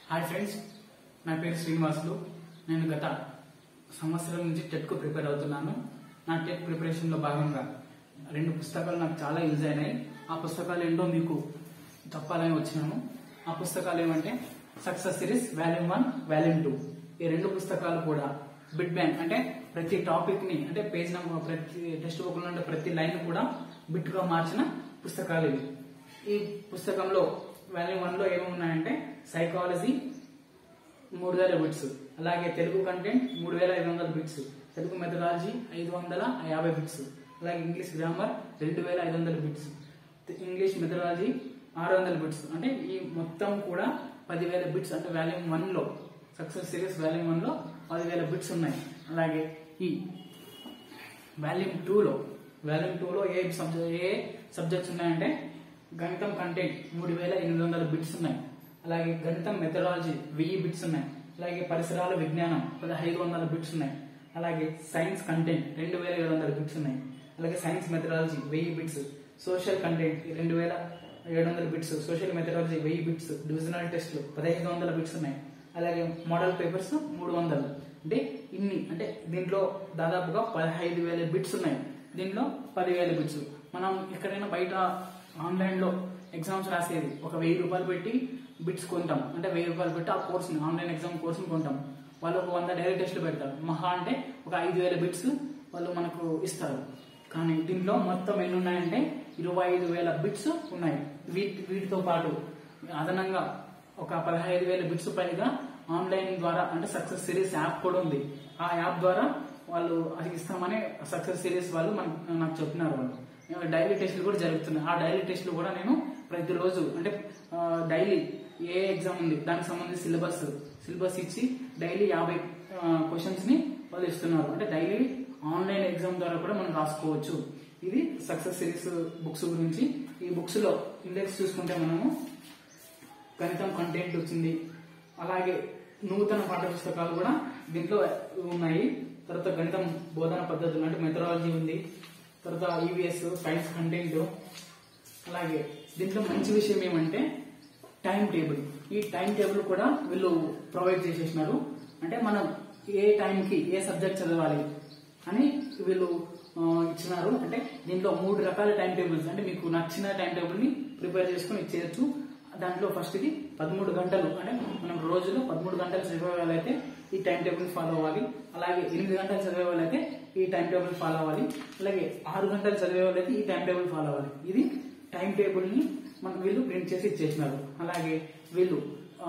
hi friends నా పేరు శ్రీనివాసులు నేను గత సంవత్సరం నుంచి టెట్కు ప్రిపేర్ అవుతున్నాను నా టెట్ ప్రిపరేషన్లో భాగంగా రెండు పుస్తకాలు నాకు చాలా యూజ్ అయినాయి ఆ పుస్తకాలు ఏంటో మీకు చెప్పాలని వచ్చినాను ఆ పుస్తకాలు ఏమంటే success series volume one volume two ఈ రెండు పుస్తకాలు కూడా బిట్ బ్యాంక్ అంటే ప్రతి టాపిక్ ని అంటే పేజ్ నెంబర్ ప్రతి టెక్స్ట్ బుక్ లో ఉండే ప్రతి లైన్ కూడా బిట్ గా మార్చిన పుస్తకాలు ఇవి ఈ పుస్తకంలో వాల్యూమ్ వన్ లో ఏమేమి ఉన్నాయంటే సైకాలజీ మూడు వేల బిట్స్ అలాగే తెలుగు కంటెంట్ మూడు వేల ఐదు వందల బిట్స్ తెలుగు మెథడాలజీ ఐదు వందల యాభై బిట్స్ అలాగే ఇంగ్లీష్ గ్రామర్ రెండు వేల ఐదు వందల బిట్స్ ఇంగ్లీష్ మెథడాలజీ ఆరు వందల బిట్స్ అంటే ఈ మొత్తం కూడా పదివేల బిట్స్ అంటే వాల్యూమ్ వన్ లో సక్సెస్ సిరీస్ వాల్యూమ్ వన్ లో పదివేల బిట్స్ ఉన్నాయి అలాగే ఈ వాల్యూమ్ టూలో వాల్యూమ్ టూలో ఏ సబ్జెక్ట్ ఏ సబ్జెక్ట్స్ ఉన్నాయంటే గణితం కంటెంట్ మూడు వేల ఎనిమిది వందల బిట్స్ ఉన్నాయి అలాగే గణితం మెథడాలజీ వెయ్యి బిట్స్ ఉన్నాయి అలాగే పరిసరాల విజ్ఞానం పదహైదు వందల బిట్స్ ఉన్నాయి అలాగే సైన్స్ కంటెంట్ రెండు వేల ఏడు వందల బిట్స్ ఉన్నాయి అలాగే సైన్స్ మెథడాలజీ వెయ్యి బిట్స్ సోషల్ కంటెంట్ రెండు వేల ఏడు వందల బిట్స్ సోషల్ మెథడాలజీ వెయ్యి బిట్స్ డివిజనల్ టెస్ట్లు పదహైదు వందల బిట్స్ ఉన్నాయి అలాగే మోడల్ పేపర్స్ మూడు వందలు అంటే ఇన్ని అంటే దీంట్లో దాదాపుగా పదహైదు వేల బిట్స్ ఉన్నాయి దీంట్లో పదివేల బిట్స్ మనం ఎక్కడైనా బయట ఆన్లైన్ లో ఎగ్జామ్స్ రాసేది ఒక వెయ్యి రూపాయలు పెట్టి బిట్స్ కొంటాం అంటే వెయ్యి రూపాయలు పెట్టి ఆ కోర్సుని ఆన్లైన్ ఎగ్జామ్ కోర్సుని కొంటాం వాళ్ళు ఒక వంద డైరెక్ట్ టెస్ట్లు పెడతారు మహా అంటే ఒక ఐదు వేల బిట్స్ వాళ్ళు మనకు ఇస్తారు కానీ దీంట్లో మొత్తం ఎన్ని ఉన్నాయంటే ఇరవై ఐదు వేల బిట్స్ ఉన్నాయి వీటి వీటితో పాటు అదనంగా ఒక పదహైదు వేల బిట్స్ పైగా ఆన్లైన్ ద్వారా అంటే సక్సెస్ సిరీస్ యాప్ కూడా ఉంది ఆ యాప్ ద్వారా వాళ్ళు అది ఇస్తామని సక్సెస్ సిరీస్ వాళ్ళు మనకు నాకు చెప్పినారు వాళ్ళు డైలీ టెస్టులు కూడా జరుగుతున్నాయి ఆ డైలీ టెస్టులు కూడా నేను ప్రతిరోజు అంటే డైలీ ఏ ఎగ్జామ్ ఉంది దానికి సంబంధించి సిలబస్ సిలబస్ ఇచ్చి డైలీ యాభై క్వశ్చన్స్ ని వాళ్ళు ఇస్తున్నారు అంటే డైలీ ఆన్లైన్ ఎగ్జామ్ ద్వారా కూడా మనం రాసుకోవచ్చు ఇది సక్సెస్ సిరీస్ బుక్స్ గురించి ఈ బుక్స్ లో ఇండెక్స్ చూసుకుంటే మనము గణితం కంటెంట్ వచ్చింది అలాగే నూతన పాఠ్య పుస్తకాలు కూడా దీంట్లో ఉన్నాయి తర్వాత గణితం బోధన పద్ధతులు అంటే మెథడాలజీ ఉంది తర్వాత ఈవీఎస్ సైన్స్ కంటెంట్ అలాగే దీంట్లో మంచి విషయం ఏమంటే టైం టేబుల్ ఈ టైం టేబుల్ కూడా వీళ్ళు ప్రొవైడ్ చేసేసినారు అంటే మనం ఏ టైంకి ఏ సబ్జెక్ట్ చదవాలి అని వీళ్ళు ఆ, ఇచ్చినారు అంటే దీంట్లో మూడు రకాల టైం టేబుల్స్ అంటే మీకు నచ్చిన టైం టేబుల్ ని ప్రిపేర్ చేసుకుని ఇచ్చేయచ్చు దాంట్లో ఫస్ట్ ఇది పదమూడు గంటలు అంటే మనం రోజులో పదమూడు గంటలు చదివే వాళ్ళైతే ఈ టైం టేబుల్ ఫాలో అవ్వాలి అలాగే ఎనిమిది గంటలు చదివే వాళ్ళైతే ఈ టైం టేబుల్ ఫాలో అవ్వాలి అలాగే ఆరు గంటలు చదివే వాళ్ళైతే ఈ టైం టేబుల్ ఫాలో అవ్వాలి ఇది టైం టేబుల్ ని మనకు వీళ్ళు ప్రింట్ చేసి ఇచ్చేసినారు అలాగే వీళ్ళు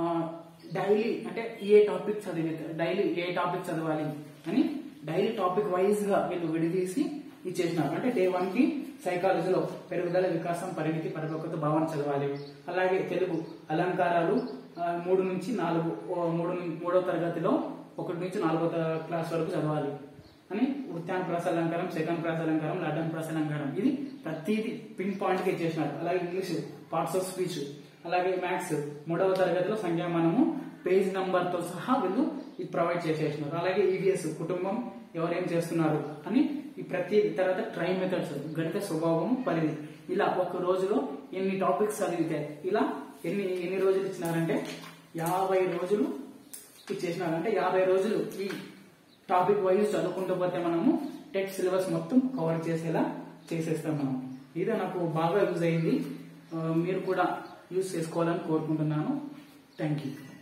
డైలీ అంటే ఏ టాపిక్ చదివి డైలీ ఏ టాపిక్ చదవాలి అని డైలీ టాపిక్ వైజ్ గా వీళ్ళు విడిదీసి ఇచ్చేసినారు అంటే డే వన్ కి సైకాలజీలో పెరుగుదల వికాసం పరిమితి పరిపక్వత భావన చదవాలి అలాగే తెలుగు అలంకారాలు ఆ, మూడు నుంచి నాలుగు ఓ, మూడు నుంచి- మూడో తరగతిలో ఒకటి నుంచి నాలుగో త- క్లాస్ వరకు చదవాలి అని వృత్తాన్ ప్రాస అలంకారం సెకండ్ ప్రాస అలంకారం లాటన్ ప్రాస అలంకారం ఇది ప్రతిదీ పిన్ పాయింట్ కి ఇచ్చేసినారు అలాగే ఇంగ్లీష్ పార్ట్స్ ఆఫ్ స్పీచ్ అలాగే మ్యాథ్స్ మూడవ తరగతిలో సంఖ్యామానము పేజ్ నంబర్ తో సహా వీళ్ళు ఇది ప్రొవైడ్ చేసేసినారు అలాగే ఈవీఎస్ కుటుంబం ఎవరేం చేస్తున్నారు అని ఈ ప్రతి తర్వాత ట్రై మెథడ్స్ గణిత స్వభావం పరిధి ఇలా ఒక రోజులో ఎన్ని టాపిక్స్ చదివితే ఇలా ఎన్ని ఎన్ని రోజులు ఇచ్చినారంటే యాభై రోజులు ఇచ్చేసినారు అంటే యాభై రోజులు ఈ టాపిక్ వైజ్ చదువుకుంటూ పోతే మనము టెట్ సిలబస్ మొత్తం కవర్ చేసేలా చేసేస్తాం మనం ఇది నాకు బాగా యూజ్ అయింది ఆ, మీరు కూడా యూజ్ చేసుకోవాలని కోరుకుంటున్నాను థ్యాంక్ యూ